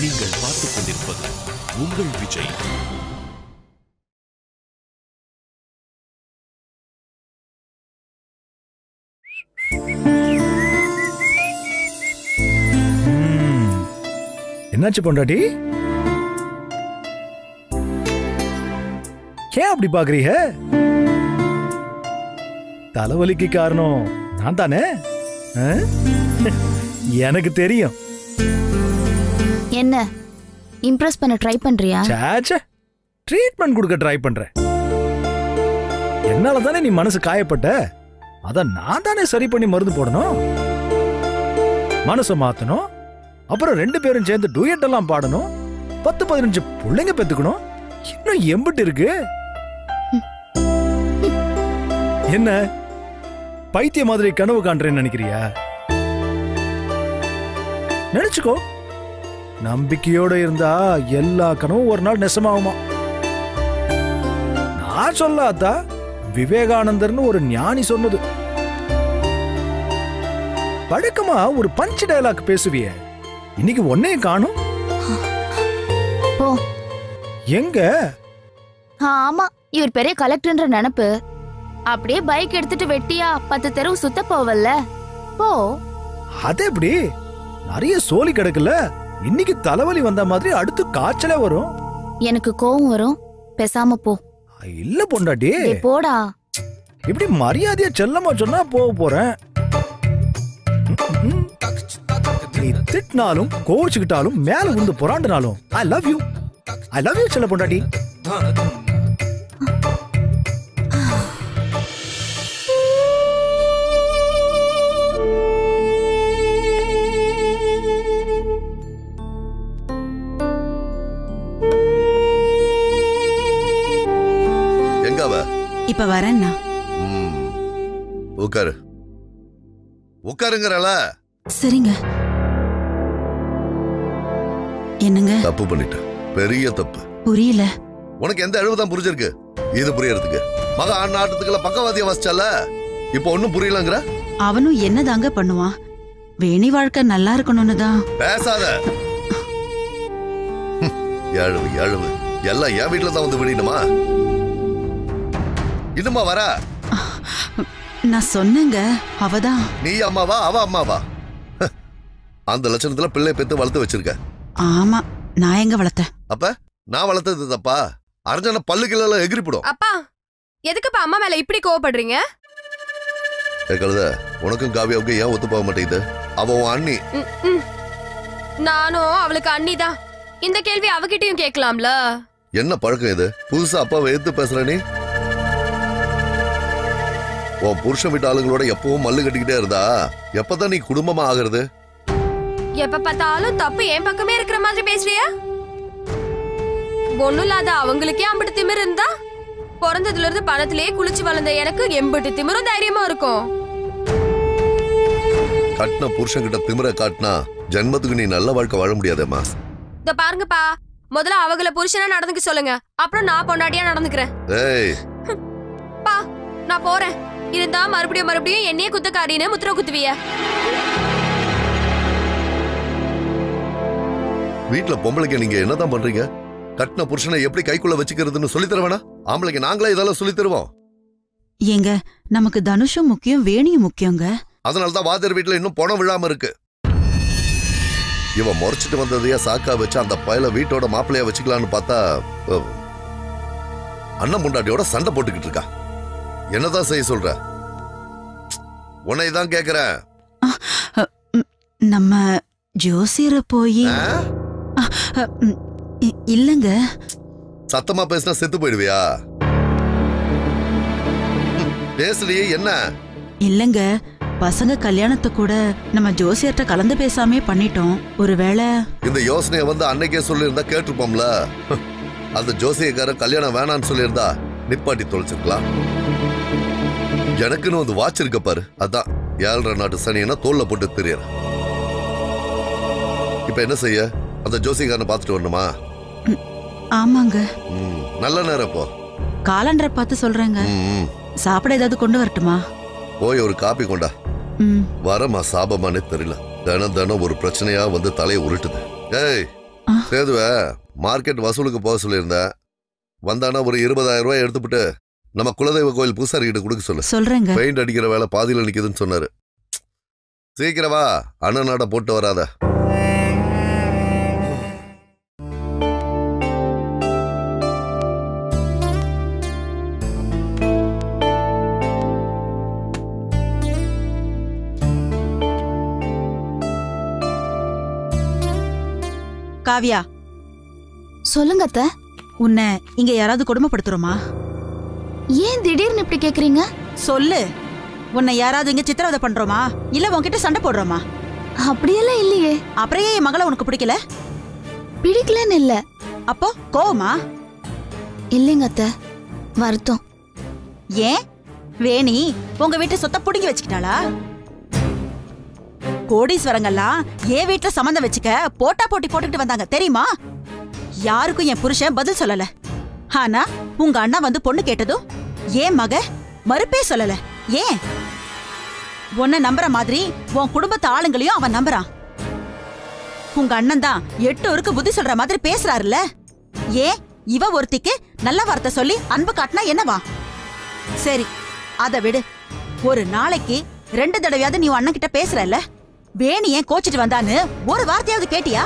நீங்கள் பார்த்துக் கொண்டிருப்பது உங்கள் விஜய் என்னாச்சு பொண்டாட்டி ஏன் அப்படி பாக்குறீங்க தலைவலிக்கு காரணம் நான் தானே ஆ? எனக்கு தெரியும் என்ன இம்ப்ரெஸ் பண்ண ட்ரை பண்றியா சாச்சே ட்ரீட்மெண்ட் கொடுக்க ட்ரை பண்றேன் என்னால தானே நீ மனசு காயப்பட்ட அத நான் தானே சரி பண்ணி மருந்து போடணும் மனசை மாத்தணும் அப்புறம் ரெண்டு பேரும் சேர்ந்து டூயட் எல்லாம் பாடணும் பத்து பதினஞ்சு பிள்ளைங்க பெத்துக்கணும் இன்னும் எம்பிட்டு இருக்கு என்ன பைத்திய மாதிரி கனவு காண்றேன்னு நினைக்கிறியா நினைச்சுக்கோ நம்பிக்கையோட இருந்தா எல்லா கனவும் ஒரு நாள் நெசமாகுமா நான் சொல்லாதா விவேகானந்தர்னு ஒரு ஞானி சொன்னது வழக்கமா ஒரு பஞ்ச் டயலாக் பேசுவிய இன்னைக்கு ஒன்னையும் காணும் போ எங்க ஆ, ஆமா இவர் பெரிய கலெக்டர்ன்ற நினப்பு அப்படியே பைக் எடுத்துட்டு வெட்டியா பத்து தெருவு சுத்த போவல்ல போ அது எப்படி நிறைய சோலி கிடக்குல இன்னைக்கு தலைவலி வந்த மாதிரி அடுத்து காய்ச்சலே வரும் எனக்கு கோவம் வரும் பேசாம போ இல்ல பொண்டாட்டி டேய், போடா இப்படி மரியாதையா செல்லமா சொன்னா போக போறேன் ம்ம். நீ திட்டினாலும் கோவிச்சுக்கிட்டாலும் மேல விழுந்து புறாண்டுனாலும் I love you I love you செல்ல பொண்டாட்டி எங்க அவ இப்ப வரேன்னா ம். உட்காரு உட்காருங்கறல சரிங்க என்னங்க தப்பு பண்ணிட்டேன் பெரிய தப்பு புரியல உனக்கு எந்த அழுவு தான் புரிஞ்சிருக்கு இது புரியறதுக்கு மக ஆண் ஆட்டத்துக்குள்ள பக்கவாதிய வாசிச்சால இப்போ ஒண்ணும் புரியலங்கிற அவனும் என்னதாங்க பண்ணுவான் வேணி வாழ்க்கை நல்லா இருக்கணும்னு தான் பேசாத ஹம், அழுவு அழுவு எல்லாம் என் வீட்டுல தான் வந்து விடணுமா இன்னுமா வர நான் சொன்னேங்க அவதான் நீ அம்மாவா அவ அம்மாவா ஹ, அந்த லட்சணத்துல பிள்ளை பெத்து வளர்த்து வச்சிருக்க ஆமா நான் எங்க வளர்த்தேன் அப்ப நான் வளர்த்தது தப்பா அரைஞ்சன பல்லு கிலோ எகிரிப்படும் அப்பா எதுக்குப்பா அம்மா மேல இப்படி கோவப்படுறீங்க ஏ கழுத உனக்கும் காவியாவுக்கும் ஏன் ஒத்து போக மாட்டேங்குது அவ உன் அண்ணி ம், ம். நானும் அவளுக்கு அண்ணி தான் இந்த கேள்வி அவகிட்டயும் கேட்கலாம்ல என்ன பழக்கம் இது புதுசா அப்பாவை எதிர்த்து பேசுற நீ உன் புருஷன் வீட்டு ஆளுங்களோட எப்பவும் மல்லு கட்டிக்கிட்டே இருந்தா எப்பதான் நீ குடும்பமா ஆகுறது எப்ப பார்த்தாலும் தப்பு என் பக்கமே இருக்கிற மாதிரி பேசுறியா ஒண்ணும் இல்லாத அவங்களுக்கே அம்பிட்டு திமிர் இருந்தா பிறந்ததுல இருந்து பணத்திலேயே குளிச்சு வளர்ந்த எனக்கு எம்பிட்டு திமிரும் தைரியமா இருக்கும் கட்டின புருஷன் கிட்ட திமிர காட்டினா ஜென்மத்துக்கு நீ நல்ல வாழ்க்கை வாழ முடியாதேம்மா இத பாருங்கப்பா முதல்ல அவங்கள புருஷனா நடந்துக்க சொல்லுங்க அப்புறம் நான் பொண்டாட்டியா நடந்துக்கிறேன் ஏய் பா நான் போறேன் இருந்தா மறுபடியும் மறுபடியும் என்னையே குத்தக்காரின்னு முத்திர குத்துவிய வீட்டுல பொம்பளைக்கு நீங்க என்னதான் பண்றீங்க கட்டின புருஷனை எப்படி கைக்குள்ள வச்சுக்கிறதுன்னு சொல்லித் தர வேணா ஆம்பளைக்கு நாங்களே இதெல்லாம் சொல்லித் தருவோம் ஏங்க நமக்கு தனுஷும் முக்கியம் வேணியும் முக்கியங்க அதனாலதான் வாதர் வீட்டுல இன்னும் பணம் விழாம இருக்கு இவன் முறைச்சிட்டு வந்ததையா சாக்கா வச்சு அந்த பயல வீட்டோட மாப்பிள்ளையா வச்சுக்கலான்னு பார்த்தா அஹ், அண்ணன் முண்டாட்டியோட சண்டை போட்டுக்கிட்டு இருக்கா என்னதான் செய்ய சொல்ற உன்னை தான் கேக்குறேன் அ, ம், நம்ம ஜோசியரை போய் ஆ? அ, ம், இ- இல்லங்க சத்தமா பேசினா செத்து போயிடுவியா ம், பேசலையே என்ன இல்லங்க பசங்க கல்யாணத்தை கூட நம்ம ஜோசியர்ட்ட கலந்து பேசாமே பண்ணிட்டோம் ஒருவேளை இந்த யோசனையை வந்து அன்னைக்கே சொல்லியிருந்தா கேட்டிருப்போம்ல அந்த ஜோசியக்காரன் கல்யாணம் வேணான்னு சொல்லியிருந்தா நிப்பாட்டி தொலைச்சிருக்கலாம் எனக்குன்னு வந்து வாட்ச் இருக்க பாரு அதான் ஏழரை நாட்டு சனியனா தோல்ல போட்டு தெரியற இப்ப என்ன செய்ய அந்த ஜோசியக்காரனை பார்த்துட்டு வரணுமா ஆமாங்க ம், நல்ல நேரம் இப்போ காலண்டரை பார்த்து சொல்றேங்க ம், ம். சாப்பிட ஏதாவது கொண்டு வரட்டுமா போய் ஒரு காப்பி கொண்டா ம் வரமா சாபமானே தெரியல தினம் தினம் ஒரு பிரச்சனையா வந்து தலையை உருட்டுது ஏய் ஆ. சேதுவ மார்க்கெட் வசூலுக்கு போக சொல்லியிருந்தேன் வந்தானா ஒரு இருபதாயிரம் ரூபாய் எடுத்துப்புட்டு நம்ம குலதெய்வ கோயில் பூசாரி கிட்ட கொடுக்க சொல்லு சொல்றேங்க பெயிண்ட் அடிக்கிற வேலை பாதியில நிக்குதுன்னு சொன்னாரு சீக்கிரம் வா அண்ணனாட போட்டு வராத காவியா சொல்லுங்க அத்தை உன்னை இங்க யாராவது கொடுமைப்படுத்துறோமா ஏன் திடீர்னு இப்படி கேக்குறீங்க சொல்லு உன்னை யாராவது இங்க சித்திரவதை பண்றோமா இல்ல உன்கிட்ட சண்டை போடுறோமா அப்படியெல்லாம் இல்லையே அப்புறம் ஏன் என் மகளை உனக்கு பிடிக்கல பிடிக்கலன்னு இல்ல அப்போ கோவமா இல்லைங்க அத்தை வருத்தம் ஏன் வேணி உங்க வீட்டு சொத்தை புடுங்கி வச்சுக்கிட்டாளா கோடீஸ்வரங்கெல்லாம் என் வீட்டுல சம்மந்தம் வச்சுக்க போட்டா போட்டி போட்டுக்கிட்டு வந்தாங்க தெரியுமா யாருக்கும் என் புருஷன் பதில் சொல்லல ஆனா உங்க அண்ணா வந்து பொண்ணு கேட்டதும் ஏன் மக மறுப்பே சொல்லல ஏன் உன்னை நம்புற மாதிரி உன் குடும்பத்து ஆளுங்களையும் அவன் நம்புறான் உங்க அண்ணன் தான் எட்டு ஊருக்கு புத்தி சொல்ற மாதிரி பேசுறாருல்ல ஏன் இவ ஒருத்திக்கு நல்ல வார்த்தை சொல்லி அன்பு காட்டினா என்னவா சரி அத விடு ஒரு நாளைக்கு ரெண்டு தடவையாவது நீ உன் அண்ணன் கிட்ட பேசுறல்ல வேணி ஏன் கோச்சிட்டு வந்தான்னு ஒரு வார்த்தையாவது கேட்டியா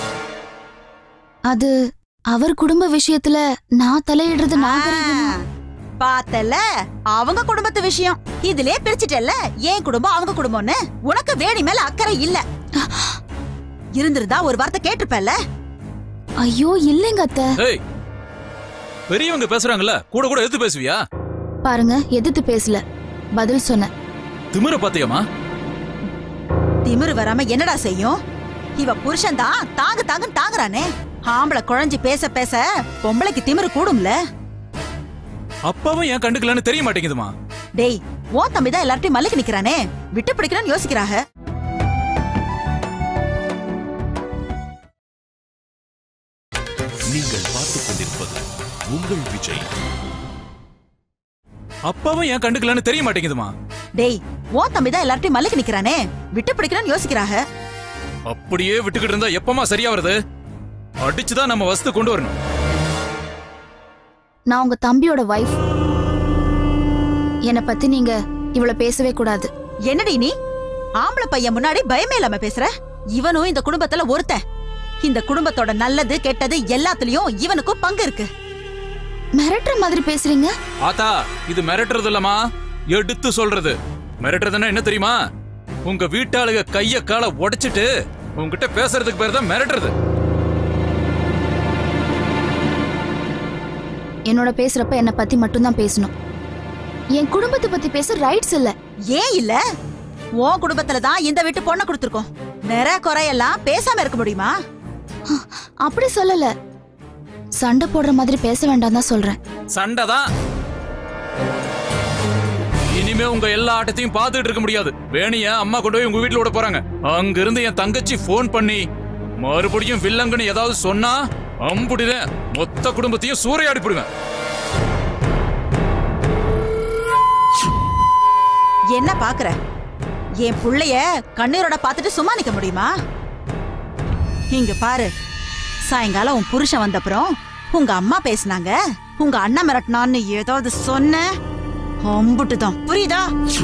அது அவர் குடும்ப விஷயத்துல நான் தலையிடுறது நாகரிகமா பார்த்தல அவங்க குடும்பத்து விஷயம் இதுலயே பிரிச்சிட்டல்ல ஏன் குடும்பம் அவங்க குடும்பம்னு உனக்கு வேணி மேல அக்கறை இல்ல இருந்திருந்தா ஒரு வார்த்தை கேட்டிருப்பல்ல ஐயோ இல்லைங்க அத்தை ஏய் பெரியவங்க பேசுறாங்கல்ல கூட கூட எடுத்து பேசுவியா பாருங்க எதிர்த்து பேசல பதில் சொன்னேன் திமிர பாத்தியமா திமிரு வராம என்னடா செய்யும் இவ புருஷன் தான் தாங்கு தாங்குன்னு தாங்குறானே ஆம்பளை குழஞ்சி பேச பேச பொம்பளைக்கு திமிரு கூடும்ல அப்பாவும் ஏன் கண்டுக்கலன்னு தெரிய மாட்டேங்குதுமா டேய் உன் தம்பி தான் எல்லார்ட்டையும் மல்லிக்கு நிக்கிறானே விட்டு பிடிக்கணும்னு யோசிக்கிறாங்க நீங்கள் பார்த்துக் கொண்டிருப்பது உங்கள் விஜய் அப்பாவும் ஏன் கண்டுக்கலன்னு தெரிய மாட்டேங்குதுமா டேய் உன் தம்பி தான் எல்லார்ட்டையும் மல்லிக்கு நிக்கிறானே விட்டு பிடிக்கணும்னு யோசிக்கிறாங்க அப்படியே விட்டுக்கிட்டு இருந்தா எப்பமா சரியா வருது அடிச்சுதான் நம்ம வசத்து கொண்டு வரணும் நான் உங்க தம்பியோட வைஃப் என்னை பத்தி நீங்க இவ்வளவு பேசவே கூடாது என்னடி நீ ஆம்பளை பையன் முன்னாடி பயமே இல்லாம பேசுற இவனும் இந்த குடும்பத்துல ஒருத்தன் இந்த குடும்பத்தோட நல்லது கெட்டது எல்லாத்துலயும் இவனுக்கும் பங்கு இருக்கு மிரட்டுற மாதிரி பேசுறீங்க ஆத்தா இது மிரட்டுறது இல்லமா எடுத்து சொல்றது மிரட்டுறதுன்னா என்ன தெரியுமா உங்க வீட்டாளுக கைய காலை உடைச்சிட்டு உங்ககிட்ட பேசுறதுக்கு பேர் தான் மிரட்டுறது என்னோட பேசுறப்ப என்னை பத்தி மட்டும்தான் பேசணும் என் குடும்பத்தை பத்தி பேச ரைட்ஸ் இல்ல ஏன் இல்ல உன் குடும்பத்துல தான் இந்த வீட்டு பொண்ணை கொடுத்துருக்கோம் நிறைய குறையெல்லாம் பேசாம இருக்க முடியுமா அப்படி சொல்லல சண்டை போடுற மாதிரி பேச வேண்டாம் தான் சொல்றேன் சண்டை தான் இனிமே உங்க எல்லா ஆட்டத்தையும் பார்த்துட்டு இருக்க முடியாது வேணிய அம்மா கொண்டு போய் உங்க வீட்டுல விட போறாங்க அங்க இருந்து என் தங்கச்சி ஃபோன் பண்ணி மறுபடியும் வில்லங்கன்னு ஏதாவது சொன்னா அம்புடிதான் மொத்த குடும்பத்தையும் சூறையாடி போடுவேன் என்ன பாக்குற என் புள்ளைய கண்ணீரோட பார்த்துட்டு சும்மா நிக்க முடியுமா இங்க பாரு சாயங்காலம் உன் புருஷன் வந்தப்புறம் உங்க அம்மா பேசுனாங்க உங்க அண்ணன் மிரட்டினான்னு ஏதாவது சொன்ன அம்புட்டுதான் புரியுதா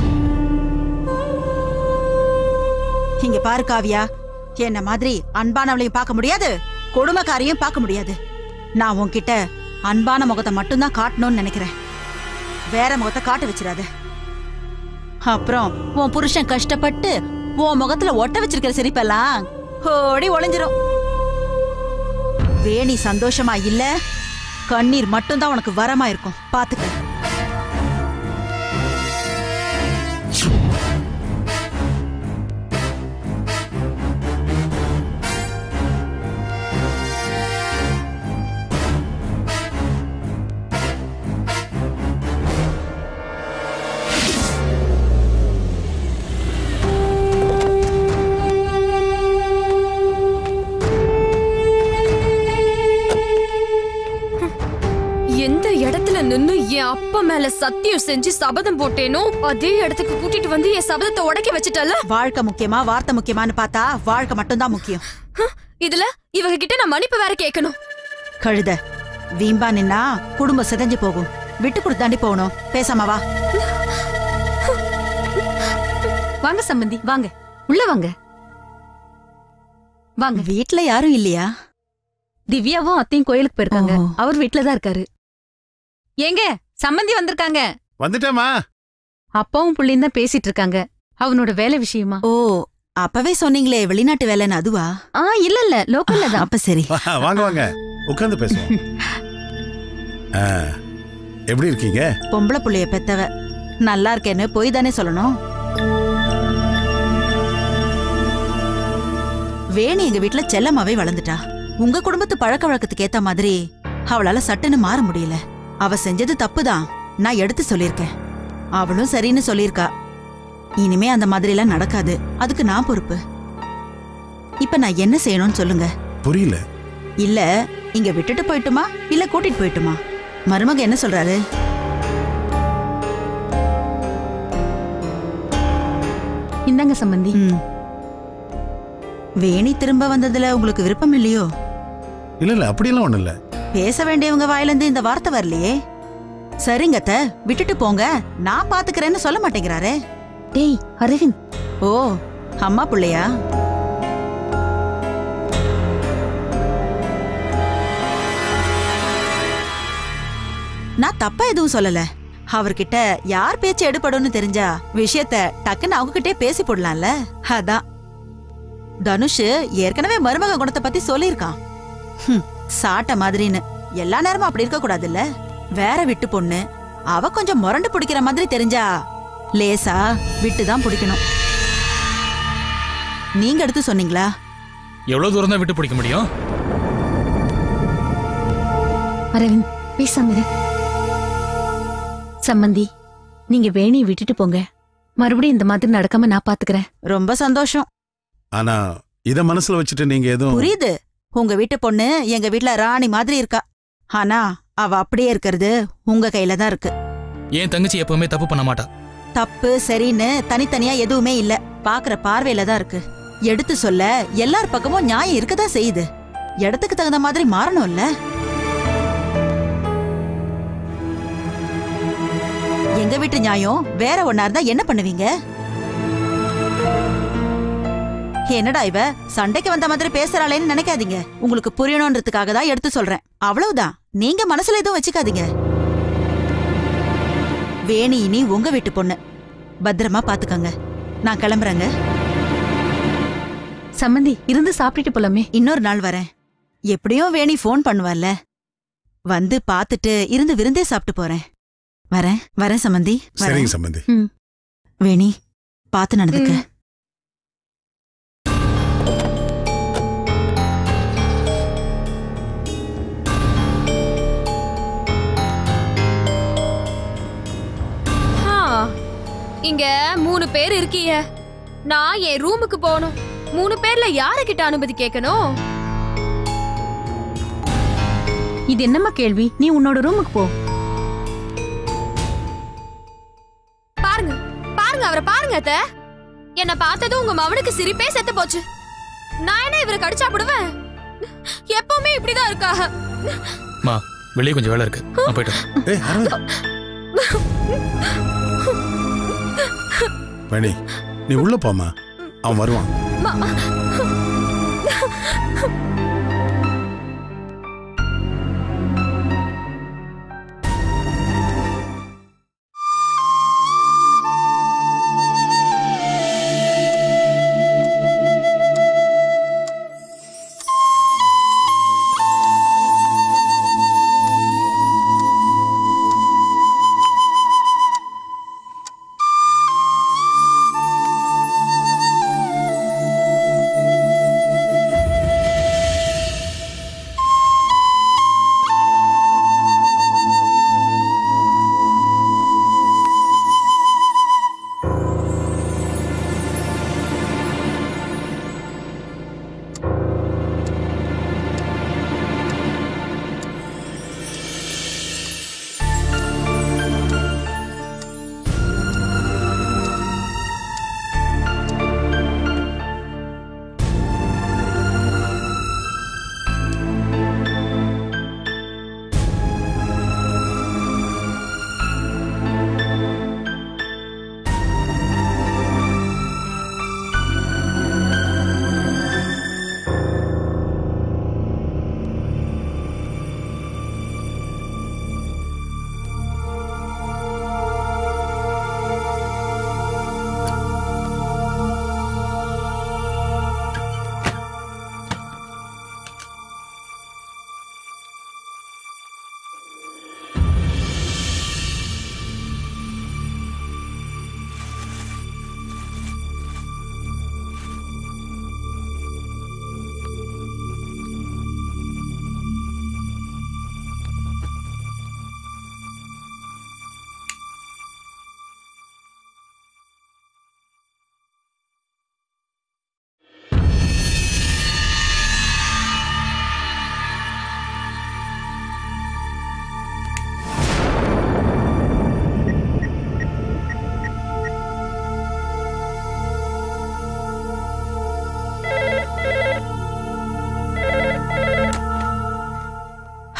இங்க பாரு காவியா என்ன மாதிரி அன்பானவளையும் பார்க்க முடியாது கொடுமைக்காரையும் பார்க்க முடியாது நான் உன்கிட்ட அன்பான முகத்தை மட்டும்தான் காட்டணும்னு நினைக்கிறேன் வேற முகத்தை காட்ட வச்சிடாத அப்புறம் உன் புருஷன் கஷ்டப்பட்டு உன் முகத்துல ஒட்ட வச்சிருக்கிற சிரிப்பெல்லாம் ஓடி ஒளிஞ்சிரும் வேணி சந்தோஷமா இல்ல கண்ணீர் மட்டும்தான் உனக்கு வரமா இருக்கும் பாத்துக்க எந்த இடத்துல நின்னு என் அப்பா மேல சத்தியம் செஞ்சு சபதம் போட்டேனோ அதே இடத்துக்கு கூட்டிட்டு வந்து என் சபதத்தை உடைக்க வச்சுட்டல வாழ்க்கை முக்கியமா வார்த்தை முக்கியமான்னு பார்த்தா வாழ்க்கை மட்டும்தான் முக்கியம் இதுல இவங்க கிட்ட நான் மன்னிப்பு வேற கேட்கணும் கழுத வீம்பா நின்னா குடும்பம் சிதைஞ்சு போகும் விட்டு கொடுத்தாண்டி போகணும் பேசாம வா வாங்க சம்பந்தி வாங்க உள்ள வாங்க வாங்க வீட்ல யாரும் இல்லையா திவ்யாவும் அத்தையும் கோயிலுக்கு போயிருக்காங்க ஓ. அவர் வீட்ல தான் இருக்காரு ஏங்க சம்பந்தி வந்திருக்காங்க வந்துட்டேமா அப்பாவும் புள்ளையும் தான் பேசிட்டு இருக்காங்க அவனோட வேலை விஷயமா ஓ அப்பவே சொன்னீங்களே வெளிநாட்டு வேலைன்னு அதுவா ஆ இல்ல இல்ல லோக்கல்ல தான் அப்ப சரி வாங்க வாங்க உட்காந்து பேசுவோம் ஆ, எப்படி இருக்கீங்க பொம்பளை புள்ளைய பெத்தவ நல்லா இருக்கேன்னு போய் தானே சொல்லணும் வேணி எங்க வீட்ல செல்லமாவே வளர்ந்துட்டா உங்க குடும்பத்து பழக்க வழக்கத்துக்கு ஏத்த மாதிரி அவளால சட்டுன்னு மாற முடியல அவ செஞ்சது தப்புதான் நான் எடுத்து சொல்லியிருக்கேன் அவளும் சரின்னு சொல்லியிருக்கா இனிமே அந்த மாதிரி எல்லாம் நடக்காது அதுக்கு நான் பொறுப்பு இப்ப நான் என்ன செய்யணும்னு சொல்லுங்க புரியல இல்ல இங்க விட்டுட்டு போயிட்டுமா இல்ல கூட்டிட்டு போயிட்டுமா மருமக என்ன சொல்றாரு இந்தாங்க சம்பந்தி ம். வேணி திரும்ப வந்ததுல உங்களுக்கு விருப்பம் இல்லையோ இல்ல இல்ல அப்படியெல்லாம் ஒண்ணும் இல்ல பேச வேண்டியவங்க வாயிலிருந்து இந்த வார்த்தை வரலையே சரிங்க அத்தை, விட்டுட்டு போங்க நான் பாத்துக்கிறேன்னு சொல்ல மாட்டேங்கிறாரே டேய் அரவிந்த் ஓ அம்மா புள்ளையா நான் தப்பா எதுவும் சொல்லல அவர்கிட்ட யார் பேச்சு எடுபடும்னு தெரிஞ்சா விஷயத்த டக்குன்னு அவங்க கிட்டே பேசி போடலாம்ல அதான் தனுஷ் ஏற்கனவே மருமக குணத்தை பத்தி சொல்லியிருக்கான் ஹம், சாட்ட மாதிரின்னு எல்லா நேரமும் அப்படி இருக்க கூடாதுல்ல வேற விட்டு பொண்ணு அவ கொஞ்சம் முரண்டு பிடிக்கிற மாதிரி தெரிஞ்சா லேசா விட்டு தான் பிடிக்கணும் நீங்க எடுத்து சொன்னீங்களா எவ்வளவு தூரம் தான் விட்டு பிடிக்க முடியும் அரவிந்த் பேசாம இரு சம்பந்தி நீங்க வேணியை விட்டுட்டு போங்க மறுபடியும் இந்த மாதிரி நடக்காம நான் பாத்துக்கிறேன் ரொம்ப சந்தோஷம் ஆனா இத மனசுல வச்சுட்டு நீங்க எதுவும் புரியுது உங்க வீட்டு பொண்ணு எங்க வீட்ல ராணி மாதிரி இருக்கா ஆனா அவ அப்படியே இருக்கிறது உங்க கையில தான் இருக்கு என் தங்கச்சி எப்பவுமே தப்பு பண்ண மாட்டா தப்பு சரின்னு தனித்தனியா எதுவுமே இல்ல பாக்குற பார்வையில தான் இருக்கு எடுத்து சொல்ல எல்லார் பக்கமும் நியாயம் இருக்கதான் செய்யுது இடத்துக்கு தகுந்த மாதிரி மாறணும்ல எங்க வீட்டு நியாயம் வேற ஒன்னா இருந்தா என்ன பண்ணுவீங்க என்னடா இவ சண்டைக்கு வந்த மாதிரி பேசுறாளேன்னு நினைக்காதீங்க உங்களுக்கு புரியணும்ன்றதுக்காக தான் எடுத்து சொல்றேன் அவ்வளவுதான் நீங்க மனசுல எதுவும் வச்சுக்காதீங்க வேணி இனி உங்க வீட்டு பொண்ணு பத்திரமா பாத்துக்கங்க நான் கிளம்புறேங்க சம்பந்தி இருந்து சாப்பிட்டுட்டு போலாமே இன்னொரு நாள் வரேன் எப்படியும் வேணி ஃபோன் பண்ணுவால்ல வந்து பாத்துட்டு இருந்து விருந்தே சாப்பிட்டு போறேன் வரேன் வரேன் சம்மந்தி வரேன் சரிங்க சம்பந்தி வேணி பாத்து நடந்துக்க ஆ, இங்க மூணு பேர் இருக்கீங்க நான் என் ரூமுக்கு போகணும் மூணு பேர்ல யாருகிட்ட அனுமதி கேட்கணும் இது என்னம்மா கேள்வி நீ உன்னோட ரூமுக்கு போ பாருங்க பாருங்க அவரை பாருங்க அத்த என்ன பார்த்ததும் உங்க மவனுக்கு சிரிப்பே செத்து போச்சு நான் என்ன இவரை கடிச்சா விடுவேன் எப்பவுமே இப்படிதான் இருக்கா மா வெளியே கொஞ்சம் வேலை இருக்கு நான் போயிட்டு வரேன். ஏய் அரவிந்த் வேணி நீ உள்ள போமா அவன் வருவான்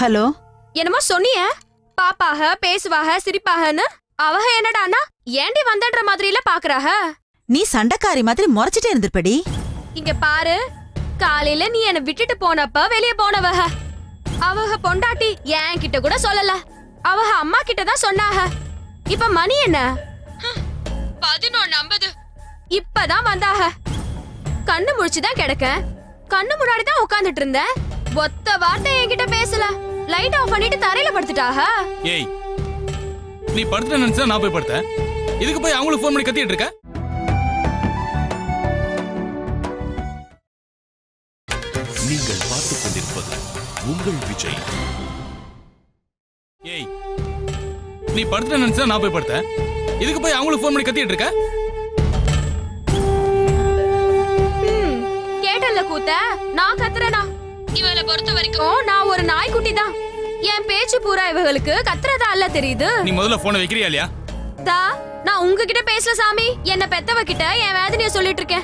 ஹலோ என்னமோ சொன்னிய பாப்பாக பேசுவாக சிரிப்பாகன்னு அவக என்னடானா ஏண்டி வந்தன்ற மாதிரில பாக்குறாக நீ சண்டைக்காரி மாதிரி முறைச்சிட்டே இருந்திருப்படி இங்க பாரு காலையில நீ என்ன விட்டுட்டு போனப்ப வெளிய போனவக அவக பொண்டாட்டி என் கிட்ட கூட சொல்லல அவக அம்மா கிட்ட தான் சொன்னாக இப்ப மணி என்ன பதினொன்னு ஐம்பது இப்பதான் வந்தாக கண்ணு முழிச்சுதான் கிடக்க கண்ணு முன்னாடி தான் உட்கார்ந்துட்டு இருந்தேன் ஒத்த வார்த்தை என்கிட்ட பேசல லைட் ஆஃப் பண்ணிட்டு தரையில படுத்துட்டாக ஏய் நீ படுத்துட்ட நினைச்சா நான் போய் படுத்தேன் இதுக்கு போய் அவங்களுக்கு ஃபோன் பண்ணி கத்திட்டு இருக்க நீங்கள் பார்த்துக் கொண்டிருப்பது உங்கள் விஜய் ஏய் நீ படுத்துட்ட நினைச்சா நான் போய் படுத்தேன் இதுக்கு போய் அவங்களுக்கு ஃபோன் பண்ணி கத்திட்டு இருக்க ம், கேட்டல்ல கூத்த நான் கத்துறனா இவளை பொறுத்த வரைக்கும் நான் ஒரு நாய்க்குட்டி தான் என் பேச்சு பூரா இவங்களுக்கு கத்துறதா அல்ல தெரியுது நீ முதல்ல போனை வைக்கிறியா இல்லையா தா நான் உங்ககிட்ட பேசல சாமி என்ன பெத்தவ கிட்ட என் வேதனைய சொல்லிட்டு இருக்கேன்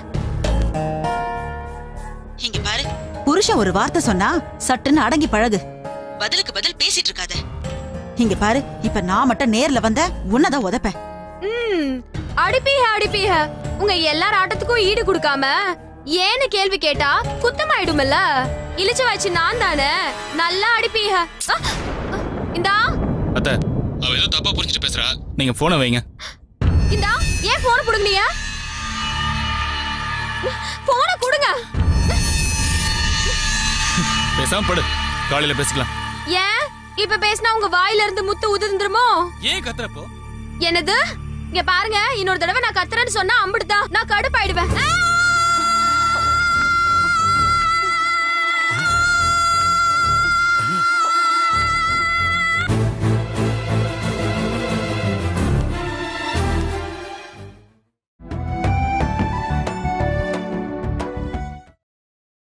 இங்க பாரு புருஷன் ஒரு வார்த்தை சொன்னா சட்டுன்னு அடங்கி பழகு பதிலுக்கு பதில் பேசிட்டு இருக்காத இங்க பாரு இப்ப நான் மட்டும் நேர்ல வந்த உன்னதான் உதப்பேன் ம் அடிப்பீக அடிப்பீக உங்க எல்லார் ஆட்டத்துக்கும் ஈடு கொடுக்காம ஏன்னு கேள்வி கேட்டா குத்தமாயிடும்ல இழிச்ச வச்சு நான் தானே நல்லா அடிப்பீக அ, அ, இந்தா அத்தை அவ ஏதோ தப்பா புரிஞ்சுட்டு பேசுறா நீங்க போனை வைங்க இந்தா ஏன் போன புடுங்கலையா போன கொடுங்க பேசாம படு காலையில பேசிக்கலாம் ஏன் இப்ப பேசினா உங்க வாயில இருந்து முத்து உதிர்ந்துருமோ ஏன் கத்துறப்போ என்னது இங்க பாருங்க இன்னொரு தடவை நான் கத்துறேன்னு சொன்னா அம்பிடுதான் நான் கடுப்பாயிடுவேன் ஆ!